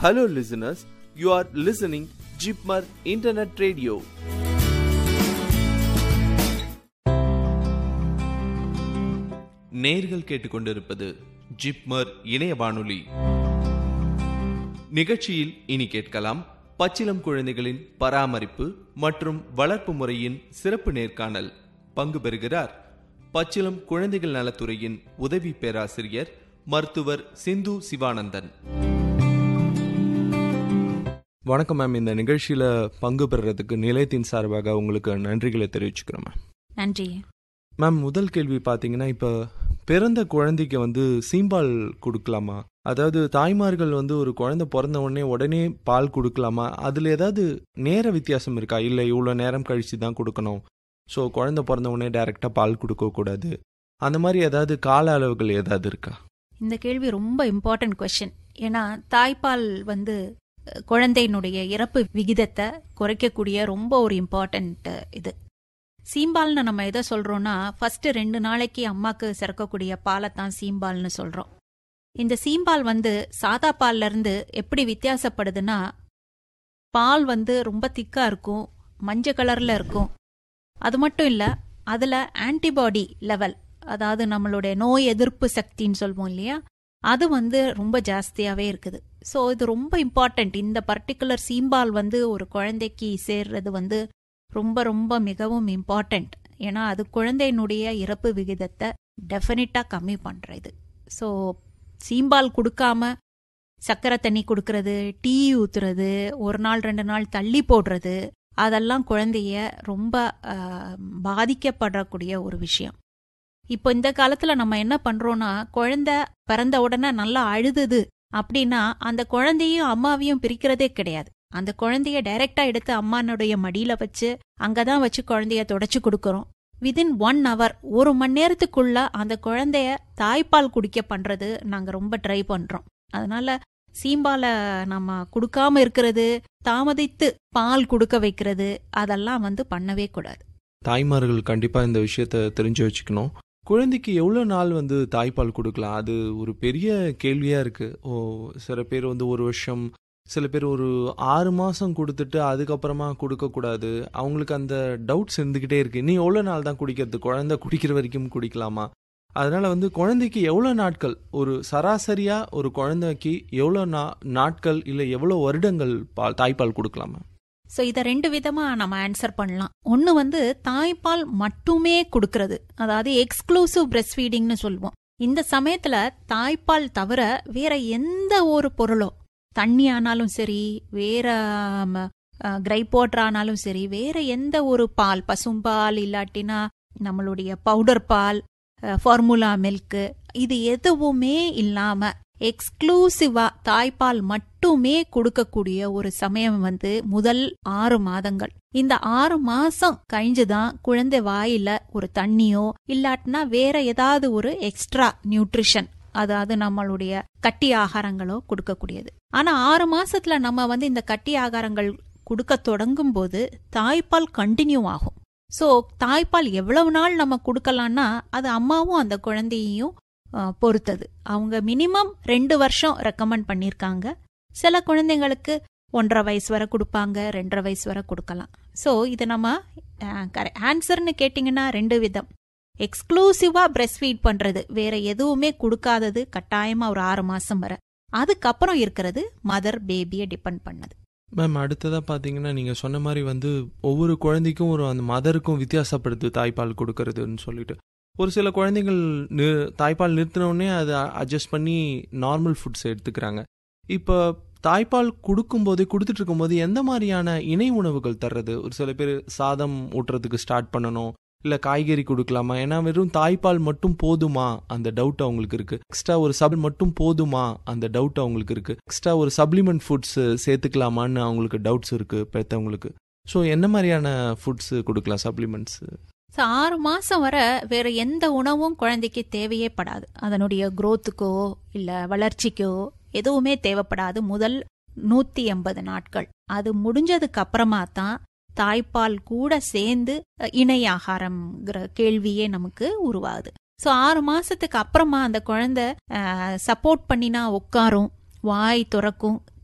Hello, listeners. You are listening Jeepmar Internet Radio. நேர்கள் கேட்டுக்கொண்டிருப்பது ஜிப்மர் இணைய வானொலி நிகழ்ச்சியில் இனி கேட்கலாம் பச்சிலம் குழந்தைகளின் பராமரிப்பு மற்றும் வளர்ப்பு முறையின் சிறப்பு நேர்காணல் பங்கு பெறுகிறார் பச்சிலம் குழந்தைகள் நலத்துறையின் உதவி பேராசிரியர் மருத்துவர் சிந்து சிவானந்தன் வணக்கம் மேம் இந்த நிகழ்ச்சியில பங்கு பெறுறதுக்கு நிலையத்தின் சார்பாக உங்களுக்கு நன்றிகளை தெரிவிச்சுக்கிறோம் மேம் நன்றி மேம் முதல் கேள்வி பார்த்தீங்கன்னா இப்போ பிறந்த குழந்தைக்கு வந்து சீம்பால் கொடுக்கலாமா அதாவது தாய்மார்கள் வந்து ஒரு குழந்தை பிறந்த உடனே உடனே பால் கொடுக்கலாமா அதில் ஏதாவது நேர வித்தியாசம் இருக்கா இல்லை இவ்வளோ நேரம் கழித்து தான் கொடுக்கணும் ஸோ குழந்தை பிறந்த உடனே டைரெக்டாக பால் கொடுக்கக்கூடாது அந்த மாதிரி ஏதாவது கால அளவுகள் ஏதாவது இருக்கா இந்த கேள்வி ரொம்ப இம்பார்ட்டன்ட் கொஸ்டின் ஏன்னா தாய்ப்பால் வந்து அஹ், குழந்தையினுடைய இறப்பு விகிதத்தை குறைக்கக்கூடிய ரொம்ப ஒரு இம்பார்ட்டன்ட் இது சீம்பால்னு நம்ம எதை சொல்றோம்னா ஃபர்ஸ்ட் ரெண்டு நாளைக்கு அம்மாக்கு சிறக்கக்கூடிய பாலை தான் சீம்பால்னு சொல்றோம் இந்த சீம்பால் வந்து சாதா பால்ல இருந்து எப்படி வித்தியாசப்படுதுன்னா பால் வந்து ரொம்ப திக்கா இருக்கும் மஞ்சள் கலர்ல இருக்கும் அது மட்டும் இல்ல அதுல ஆன்டிபாடி லெவல் அதாவது நம்மளுடைய நோய் எதிர்ப்பு சக்தின்னு சொல்வோம் இல்லையா அது வந்து ரொம்ப ஜாஸ்தியாவே இருக்குது ஸோ இது ரொம்ப இம்பார்ட்டன்ட் இந்த பர்டிகுலர் சீம்பால் வந்து ஒரு குழந்தைக்கு சேர்றது வந்து ரொம்ப ரொம்ப மிகவும் இம்பார்ட்டன்ட் ஏன்னா அது குழந்தையினுடைய இறப்பு விகிதத்தை டெஃபினட்டா கம்மி பண்றது ஸோ சீம்பால் கொடுக்காம சக்கரை தண்ணி கொடுக்கறது டீ ஊத்துறது ஒரு நாள் ரெண்டு நாள் தள்ளி போடுறது அதெல்லாம் குழந்தைய ரொம்ப ஆஹ், பாதிக்கப்படக்கூடிய ஒரு விஷயம் இப்போ இந்த காலத்துல நம்ம என்ன பண்றோம்னா குழந்தை பிறந்த உடனே நல்லா அழுதுது அப்படின்னா அந்த குழந்தையும் அம்மாவையும் பிரிக்கிறதே கிடையாது அந்த குழந்தைய டைரக்டா எடுத்து அம்மானுடைய மடியில வச்சு அங்கதான் வச்சு குழந்தைய தொடச்சு கொடுக்கறோம் விதின் ஒன் hour ஒரு மணி நேரத்துக்குள்ள அந்த குழந்தைய தாய்ப்பால் குடிக்க பண்றது நாங்க ரொம்ப ட்ரை பண்றோம் அதனால சீம்பால நம்ம கொடுக்காம இருக்கிறது தாமதித்து பால் கொடுக்க வைக்கிறது அதெல்லாம் வந்து பண்ணவே கூடாது தாய்மார்கள் கண்டிப்பாக இந்த விஷயத்த தெரிஞ்சு வச்சுக்கணும் குழந்தைக்கு எவ்வளோ நாள் வந்து தாய்ப்பால் கொடுக்கலாம் அது ஒரு பெரிய கேள்வியாக இருக்குது ஓ சில பேர் வந்து ஒரு வருஷம் சில பேர் ஒரு ஆறு மாதம் கொடுத்துட்டு அதுக்கப்புறமா கொடுக்கக்கூடாது அவங்களுக்கு அந்த டவுட்ஸ் இருந்துக்கிட்டே இருக்கு நீ எவ்வளோ நாள் தான் குடிக்கிறது குழந்தை குடிக்கிற வரைக்கும் குடிக்கலாமா அதனால வந்து குழந்தைக்கு எவ்வளோ நாட்கள் ஒரு சராசரியாக ஒரு குழந்தைக்கு எவ்வளோ நா நாட்கள் இல்லை எவ்வளோ வருடங்கள் பால் தாய்ப்பால் கொடுக்கலாமா சோ இத ரெண்டு விதமா நம்ம ஆன்சர் பண்ணலாம் ஒன்னு வந்து தாய்ப்பால் மட்டுமே கொடுக்கறது அதாவது எக்ஸ்க்ளூசிவ் பிரஸ்ட் ஃபீடிங்னு சொல்லுவோம் இந்த சமயத்துல தாய்ப்பால் தவிர வேற எந்த ஒரு பொருளோ தண்ணி ஆனாலும் சரி வேற கிரைப் வாட்டர் ஆனாலும் சரி வேற எந்த ஒரு பால் பசும்பால் இல்லாட்டினா நம்மளுடைய பவுடர் பால் ஃபார்முலா மில்க் இது எதுவுமே இல்லாம எக்ஸ்க்ளூசிவா தாய்ப்பால் மட்டுமே கொடுக்கக்கூடிய ஒரு சமயம் வந்து முதல் ஆறு மாதங்கள் இந்த ஆறு மாசம் கழிஞ்சுதான் குழந்தை வாயில ஒரு தண்ணியோ இல்லாட்டினா வேற ஏதாவது ஒரு எக்ஸ்ட்ரா நியூட்ரிஷன் அதாவது நம்மளுடைய கட்டி ஆகாரங்களோ கொடுக்கக்கூடியது ஆனா ஆறு மாசத்துல நம்ம வந்து இந்த கட்டி ஆகாரங்கள் கொடுக்க தொடங்கும் போது தாய்ப்பால் கண்டினியூ ஆகும் சோ தாய்ப்பால் எவ்வளவு நாள் நம்ம கொடுக்கலாம்னா அது அம்மாவும் அந்த குழந்தையையும் அஹ், பொறுத்தது அவங்க மினிமம் ரெண்டு வருஷம் ரெக்கமெண்ட் பண்ணிருக்காங்க சில குழந்தைங்களுக்கு ஒன்றரை வயசு வரை கொடுப்பாங்க ரெண்டரை வயசு வரை கொடுக்கலாம் ஸோ இது நம்ம ஆன்சர்னு கேட்டிங்கன்னா ரெண்டு விதம் எக்ஸ்க்ளூசிவா பிரஸ்ட் ஃபீட் பண்றது வேற எதுவுமே கொடுக்காதது கட்டாயமா ஒரு ஆறு மாசம் வரை அதுக்கப்புறம் இருக்கிறது மதர் பேபியை டிபெண்ட் பண்ணது மேம் அடுத்ததாக பார்த்தீங்கன்னா நீங்கள் சொன்ன மாதிரி வந்து ஒவ்வொரு குழந்தைக்கும் ஒரு அந்த மதருக்கும் வித்தியாசப்படுது தாய்ப்பால் கொடுக்கறதுன்னு சொல்லிட்டு ஒரு சில குழந்தைகள் நி தாய்ப்பால் நிறுத்தின உடனே அதை அட்ஜஸ்ட் பண்ணி நார்மல் ஃபுட்ஸ் எடுத்துக்கிறாங்க இப்போ தாய்ப்பால் கொடுக்கும்போது கொடுத்துட்டு இருக்கும்போது எந்த மாதிரியான இணை உணவுகள் தர்றது ஒரு சில பேர் சாதம் ஊட்டுறதுக்கு ஸ்டார்ட் பண்ணணும் இல்லை காய்கறி கொடுக்கலாமா ஏன்னா வெறும் தாய்ப்பால் மட்டும் போதுமா அந்த டவுட் அவங்களுக்கு இருக்கு எக்ஸ்ட்ரா ஒரு சப் மட்டும் போதுமா அந்த டவுட் அவங்களுக்கு இருக்கு எக்ஸ்ட்ரா ஒரு சப்ளிமெண்ட் ஃபுட்ஸ் சேர்த்துக்கலாமான்னு அவங்களுக்கு டவுட்ஸ் இருக்கு பெற்றவங்களுக்கு ஸோ என்ன மாதிரியான ஃபுட்ஸ் கொடுக்கலாம் சப்ளிமெண்ட்ஸ் ஸோ ஆறு மாசம் வரை வேற எந்த உணவும் குழந்தைக்கு தேவையே படாது அதனுடைய growth-க்கோ இல்ல வளர்ச்சிக்கோ எதுவுமே தேவைப்படாது முதல் நூத்தி எண்பது நாட்கள் அது முடிஞ்சதுக்கு அப்புறமா தான் தாய்ப்பால் கூட சேர்ந்து அஹ், இணை ஆகாரம்ங்கிற கேள்வியே நமக்கு உருவாகுது ஸோ ஆறு மாசத்துக்கு அப்புறமா அந்த குழந்தை சப்போர்ட் பண்ணினா உட்காரும் வாய் துறக்கும்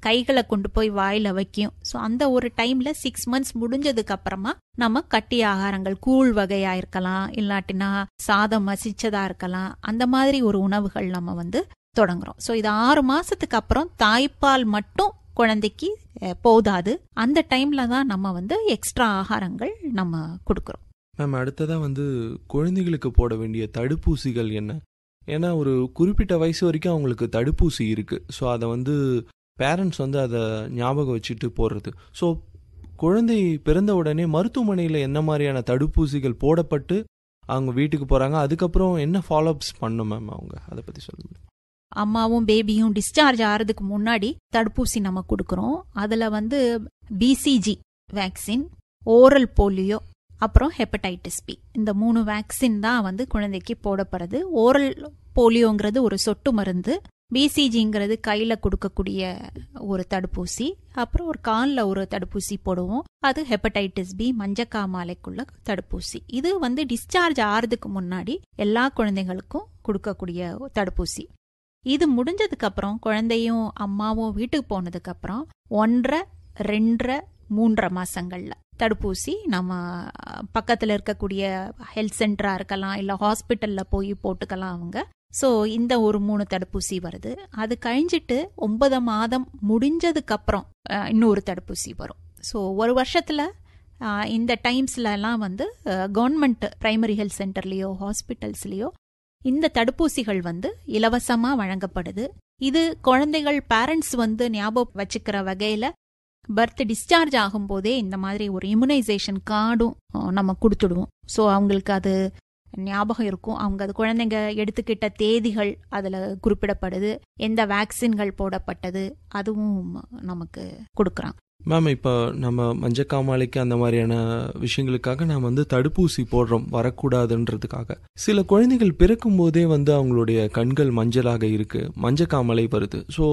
கைகளை கொண்டு போய் வாயில வைக்கும் ஸோ அந்த ஒரு டைம்ல சிக்ஸ் மந்த்ஸ் முடிஞ்சதுக்கு அப்புறமா நம்ம கட்டி ஆகாரங்கள் கூழ் வகையா இருக்கலாம் இல்லாட்டினா சாதம் மசிச்சதா இருக்கலாம் அந்த மாதிரி ஒரு உணவுகள் நம்ம வந்து தொடங்குறோம் ஸோ இது ஆறு மாசத்துக்கு அப்புறம் தாய்ப்பால் மட்டும் குழந்தைக்கு அஹ், போதாது அந்த டைம்ல தான் நம்ம வந்து எக்ஸ்ட்ரா ஆகாரங்கள் நம்ம கொடுக்குறோம் மேம் அடுத்ததா வந்து குழந்தைகளுக்கு போட வேண்டிய தடுப்பூசிகள் என்ன ஏன்னா ஒரு குறிப்பிட்ட வயசு வரைக்கும் அவங்களுக்கு தடுப்பூசி இருக்கு ஸோ அதை வந்து பேரண்ட்ஸ் வந்து அதை ஞாபகம் வச்சுட்டு போடுறது ஸோ குழந்தை பிறந்த உடனே மருத்துவமனையில் என்ன மாதிரியான தடுப்பூசிகள் போடப்பட்டு அவங்க வீட்டுக்கு போறாங்க அதுக்கப்புறம் என்ன ஃபாலோஅப்ஸ் பண்ணும் மேம் அவங்க அதை பத்தி சொல்லுங்க அம்மாவும் பேபியும் டிஸ்சார்ஜ் ஆகிறதுக்கு முன்னாடி தடுப்பூசி நம்ம கொடுக்குறோம் அதுல வந்து பிசிஜி வேக்சின் ஓரல் போலியோ அப்புறம் ஹெப்படைட்டிஸ் பி இந்த மூணு வேக்சின் தான் வந்து குழந்தைக்கு போடப்படுறது ஓரல் போலியோங்கிறது ஒரு சொட்டு மருந்து பிசிஜிங்கிறது கையில கொடுக்கக்கூடிய ஒரு தடுப்பூசி அப்புறம் ஒரு காலில் ஒரு தடுப்பூசி போடுவோம் அது ஹெப்படைட்டிஸ் பி மஞ்சக்காமாலைக்குள்ள தடுப்பூசி இது வந்து டிஸ்சார்ஜ் ஆறதுக்கு முன்னாடி எல்லா குழந்தைகளுக்கும் கொடுக்கக்கூடிய தடுப்பூசி இது முடிஞ்சதுக்கு அப்புறம் குழந்தையும் அம்மாவும் வீட்டுக்கு போனதுக்கு அப்புறம் ஒன்றரை ரெண்டரை மூன்றரை மாசங்கள்ல தடுப்பூசி நம்ம பக்கத்துல இருக்கக்கூடிய ஹெல்த் சென்டரா இருக்கலாம் இல்ல ஹாஸ்பிட்டல்ல போய் போட்டுக்கலாம் அவங்க ஸோ இந்த ஒரு மூணு தடுப்பூசி வருது அது கழிஞ்சிட்டு ஒன்பது மாதம் முடிஞ்சதுக்கு அப்புறம் அஹ், இன்னொரு தடுப்பூசி வரும் ஸோ ஒரு வருஷத்துல அஹ், இந்த டைம்ஸ்ல எல்லாம் வந்து கவர்மெண்ட் பிரைமரி ஹெல்த் சென்டர்லயோ ஹாஸ்பிட்டல்ஸ்லயோ இந்த தடுப்பூசிகள் வந்து இலவசமா வழங்கப்படுது இது குழந்தைகள் பேரண்ட்ஸ் வந்து ஞாபகம் வச்சுக்கிற வகையில பர்த் டிஸ்சார்ஜ் ஆகும்போதே இந்த மாதிரி ஒரு இம்யூனைசேஷன் கார்டும் அஹ், நம்ம கொடுத்துடுவோம் ஸோ அவங்களுக்கு அது ஞாபகம் இருக்கும் அவங்க அது குழந்தைங்க எடுத்துக்கிட்ட தேதிகள் அதுல குறிப்பிடப்படுது எந்த வேக்சின்கள் போடப்பட்டது அதுவும் நமக்கு கொடுக்குறான் மேம் இப்போ நம்ம மஞ்சக்காமாலைக்கு அந்த மாதிரியான விஷயங்களுக்காக நாம் வந்து தடுப்பூசி போடுறோம் வரக்கூடாதுன்றதுக்காக சில குழந்தைகள் பிறக்கும் போதே வந்து அவங்களுடைய கண்கள் மஞ்சளாக இருக்கு மஞ்சக்காமலை வருது ஸோ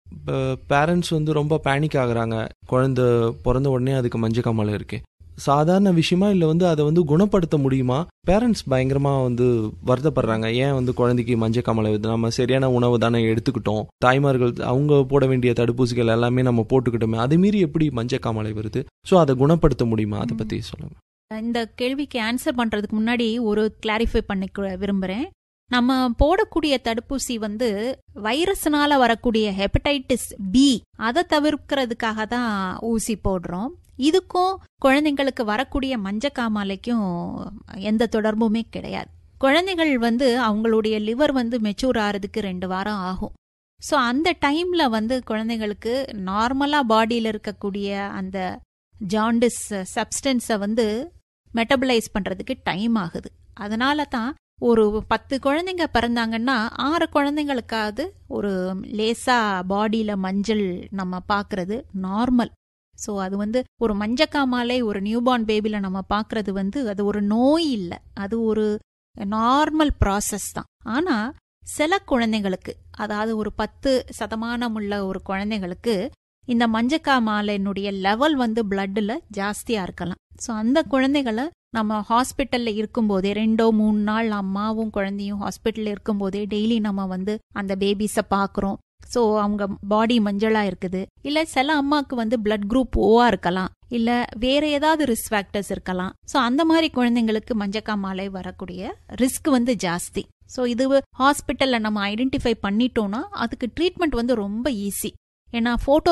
பேரண்ட்ஸ் வந்து ரொம்ப பேனிக் ஆகுறாங்க குழந்தை பிறந்த உடனே அதுக்கு மஞ்சக்காமலை இருக்கு சாதாரண விஷயமா இல்லை வந்து அதை வந்து குணப்படுத்த முடியுமா பேரண்ட்ஸ் பயங்கரமா வந்து வருத்தப்படுறாங்க ஏன் வந்து குழந்தைக்கு மஞ்சக்காமலை வருது நம்ம சரியான உணவு தானே எடுத்துக்கிட்டோம் தாய்மார்கள் அவங்க போட வேண்டிய தடுப்பூசிகள் எல்லாமே நம்ம போட்டுக்கிட்டோமே அது மீறி எப்படி மஞ்சக்காமலை வருது ஸோ அதை குணப்படுத்த முடியுமா அதை பத்தி சொல்லுங்க இந்த கேள்விக்கு ஆன்சர் பண்றதுக்கு முன்னாடி ஒரு கிளாரிஃபை பண்ணிக்க விரும்புறேன் நம்ம போடக்கூடிய தடுப்பூசி வந்து வைரஸ்னால வரக்கூடிய ஹெப்படைட்டிஸ் பி அதை தவிர்க்கிறதுக்காக தான் ஊசி போடுறோம் இதுக்கும் குழந்தைங்களுக்கு வரக்கூடிய மஞ்சக்காமாலைக்கும் எந்த தொடர்புமே கிடையாது குழந்தைகள் வந்து அவங்களுடைய லிவர் வந்து மெச்சூர் ஆகிறதுக்கு ரெண்டு வாரம் ஆகும் ஸோ அந்த டைம்ல வந்து குழந்தைங்களுக்கு நார்மலா பாடியில் இருக்கக்கூடிய அந்த ஜாண்டிஸ் சப்ஸ்டன்ஸை வந்து மெட்டபலைஸ் பண்றதுக்கு டைம் ஆகுது அதனால தான் ஒரு பத்து குழந்தைங்க பிறந்தாங்கன்னா ஆறு குழந்தைங்களுக்காவது ஒரு லேசா பாடியில மஞ்சள் நம்ம பார்க்கிறது நார்மல் ஸோ அது வந்து ஒரு மஞ்சக்காமாலை ஒரு நியூபார்ன் பேபில நம்ம பார்க்கிறது வந்து அது ஒரு நோய் இல்லை அது ஒரு நார்மல் ப்ராசஸ் தான் ஆனா சில குழந்தைங்களுக்கு அதாவது ஒரு பத்து சதமானம் உள்ள ஒரு குழந்தைங்களுக்கு இந்த மஞ்சக்காமாலையினுடைய லெவல் வந்து பிளட்ல ஜாஸ்தியா இருக்கலாம் ஸோ அந்த குழந்தைகளை நம்ம ஹாஸ்பிட்டல்ல இருக்கும்போதே ரெண்டோ மூணு நாள் அம்மாவும் குழந்தையும் ஹாஸ்பிட்டல்ல இருக்கும்போதே டெய்லி நம்ம வந்து அந்த பேபிஸை பார்க்குறோம் ஸோ அவங்க பாடி மஞ்சளா இருக்குது இல்ல சில அம்மாக்கு வந்து பிளட் குரூப் ஓவா இருக்கலாம் இல்ல வேற ஏதாவது ரிஸ்க் ஃபேக்டர்ஸ் இருக்கலாம் ஸோ அந்த மாதிரி குழந்தைங்களுக்கு மஞ்சக்காமாலை வரக்கூடிய ரிஸ்க் வந்து ஜாஸ்தி ஸோ இது ஹாஸ்பிட்டல்ல நம்ம ஐடென்டிஃபை பண்ணிட்டோம்னா அதுக்கு ட்ரீட்மெண்ட் வந்து ரொம்ப ஈஸி ஏன்னா போட்டோ